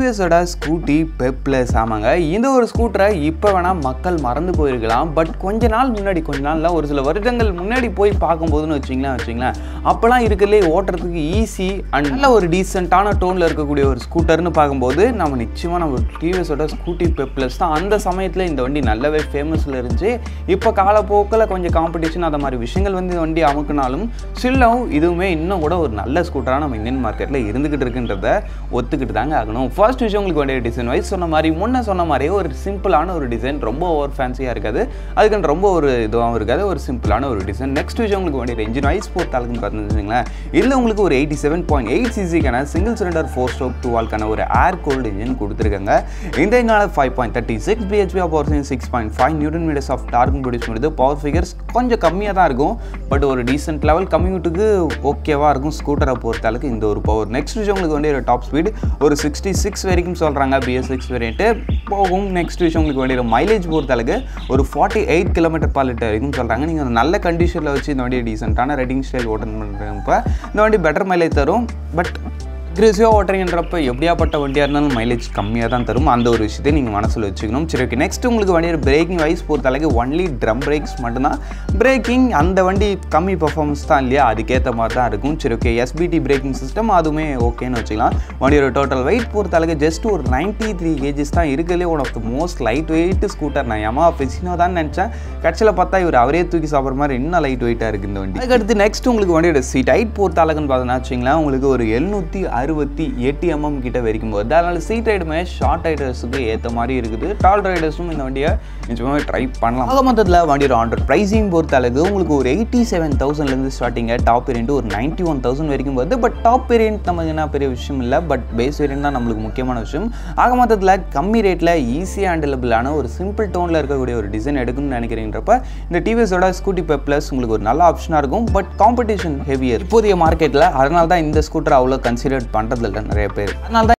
டிவிஎஸோட scooty பெப்ளஸ் ஆமாங்க இந்த ஒரு ஸ்கூட்டரை இப்போ வேணால் மக்கள் மறந்து போயிருக்கலாம் பட் கொஞ்ச நாள் முன்னாடி கொஞ்ச நாள்ல ஒரு சில வருடங்கள் முன்னாடி போய் பார்க்கும்போதுன்னு வச்சிங்களேன் வச்சிங்களேன் அப்போலாம் இருக்கிறதுலே ஓட்டுறதுக்கு ஈஸி அண்ட் நல்ல ஒரு டீசெண்டான டோனில் இருக்கக்கூடிய ஒரு ஸ்கூட்டர்னு பார்க்கும்போது நம்ம நிச்சயமாக நம்ம டிவிஎஸோட ஸ்கூட்டி பெப்ளஸ் தான் அந்த சமயத்தில் இந்த வண்டி நல்லாவே ஃபேமஸில் இருந்துச்சு இப்போ காலப்போக்கில் கொஞ்சம் காம்படிஷன் அந்த மாதிரி விஷயங்கள் வந்து இந்த வண்டி அமுக்குனாலும் ஸ்டில்லும் இதுவுமே இன்னும் கூட ஒரு நல்ல ஸ்கூட்டராக நம்ம இந்தியன் மார்க்கெட்டில் இருந்துகிட்டு இருக்குன்றத ஒத்துக்கிட்டு தாங்க ஆகணும் ஃபர்ஸ்ட் விஷயம் உங்களுக்கு வேண்டிய டிசைன் வைஸ் சொன்ன மாதிரி முன்ன சொன்ன மாதிரியே ஒரு சிம்பிளான ஒரு டிசைன் ரொம்ப ஓவர் ஃபேன்சியாக இருக்காது அதுக்கு ரொம்ப ஒரு இதுவாகவும் இருக்காது ஒரு சிம்பிளான ஒரு டிசைன் நெக்ஸ்ட் விஷயம் உங்களுக்கு வேண்டிய இன்ஜின் வைஸ் பொறுத்தாளுக்குன்னு பார்த்துருந்துச்சிங்களேன் இதில் உங்களுக்கு ஒரு எயிட்டி செவன் பாயிண்ட் எயிட் சிசிக்கான single cylinder four stroke two வால்க்கான ஒரு ஏர் கோல்டு இன்ஜின் கொடுத்துருக்காங்க இந்த எங்களால் five point thirty six BHP of power six point five newton meters of torque produce பண்ணுது பவர் ஃபிகர்ஸ் கொஞ்சம் கம்மியாக தான் இருக்கும் பட் ஒரு டீசென்ட் லெவல் கம்யூட்டுக்கு ஓகேவாக இருக்கும் ஸ்கூட்டரை பொறுத்தளவுக்கு இந்த ஒரு பவர் நெக்ஸ்ட் விஷயம் உங்களுக்கு வந்து ஒரு டாப் ஸ்பீடு ஒரு சிக்ஸ்டி சிக்ஸ் வரைக்கும் சொல்கிறாங்க பிஎஸ் சிக்ஸ் வேரியன்ட்டு போகும் நெக்ஸ்ட் விஷயம் உங்களுக்கு வேண்டிய மைலேஜ் பொறுத்தளவுக்கு ஒரு forty eight kilometre per litre வரைக்கும் சொல்கிறாங்க நீங்கள் ஒரு நல்ல கண்டிஷனில் வச்சு இந்த வண்டியை டீசெண்டான ரைடிங் ஸ்டைல் ஓட்டன் பண்ணுறப்ப இந்த வண்டி பெட்டர் மைலேஜ் தரும் பட் அக்ரெசிவாக ஓட்டுறீங்கன்றப்ப எப்படியாப்பட்ட வண்டியாக இருந்தாலும் மைலேஜ் கம்மியாக தான் தரும் அந்த ஒரு விஷயத்தை நீங்கள் மனசில் வச்சுக்கணும் சரி ஓகே நெக்ஸ்ட் உங்களுக்கு வண்டியோட பிரேக்கிங் வைஸ் பொறுத்தளவுக்கு ஒன்லி ட்ரம் பிரேக்ஸ் மட்டும்தான் பிரேக்கிங் அந்த வண்டி கம்மி பர்ஃபார்மன்ஸ் தான் இல்லையா அதுக்கேற்ற மாதிரி தான் இருக்கும் சரி ஓகே எஸ்பிடி பிரேக்கிங் சிஸ்டம் அதுவுமே ஓகேன்னு வச்சுக்கலாம் வண்டியோட டோட்டல் வெயிட் பொறுத்தளவுக்கு ஜஸ்ட் ஒரு நைன்ட்டி த்ரீ கேஜிஸ் தான் இருக்கிறதுலே one of the most light weight scooter நான் யமா ஃபெசினோ தான் நினச்சேன் கட்சியில் பார்த்தா இவர் அவரே தூக்கி சாப்பிட்ற மாதிரி இன்னும் லைட் வெயிட்டாக இருக்குது இந்த வண்டி அதுக்கடுத்து நெக்ஸ்ட் உங்களுக்கு வண்டியோட சீட் ஹைட் பொறுத்தளவுக்குன்னு பார்த்தோன்னா வச்சுங்களேன் உங்களுக்கு ஒரு எழுநூற்றி அறுபத்தி எட்டு எம்எம் கிட்ட வரைக்கும் போகுது அதனால் சீட் ரைடுமே ஷார்ட் ரைடர்ஸுக்கு ஏற்ற மாதிரி இருக்குது டால் ரைடர்ஸும் இந்த வண்டியை நிஜமாவே ட்ரை பண்ணலாம் ஆக மொத்தத்தில் வண்டியோட ஆண்டர் ப்ரைஸிங் பொறுத்த அளவுக்கு உங்களுக்கு ஒரு எயிட்டி செவன் தௌசண்ட்லேருந்து ஸ்டார்டிங்க டாப் வேரியன்ட் ஒரு நைன்ட்டி ஒன் தௌசண்ட் வரைக்கும் வருது பட் டாப் வேரியன்ட் நமக்கு என்ன பெரிய விஷயம் இல்லை பட் பேஸ் வேரியன்ட் தான் நம்மளுக்கு முக்கியமான விஷயம் ஆக மொத்தத்தில் கம்மி ரேட்டில் ஈஸியாக ஹேண்டிலபிளான ஒரு சிம்பிள் டோனில் இருக்கக்கூடிய ஒரு டிசைன் எடுக்கணும்னு நினைக்கிறீங்கிறப்ப இந்த டிவிஎஸோட ஸ்கூட்டி பே ப்ளஸ் உங்களுக்கு ஒரு நல்ல ஆப்ஷனாக இருக்கும் பட் காம்படிஷன் ஹெவியர் இப்போதைய மார்க்கெட்டில் அதனால தான் இந்த ஸ்கூட்டர் அவ்வளோ கன்சிடர் பண்ணுறதில்ல நிறைய பேர் அதனால தான்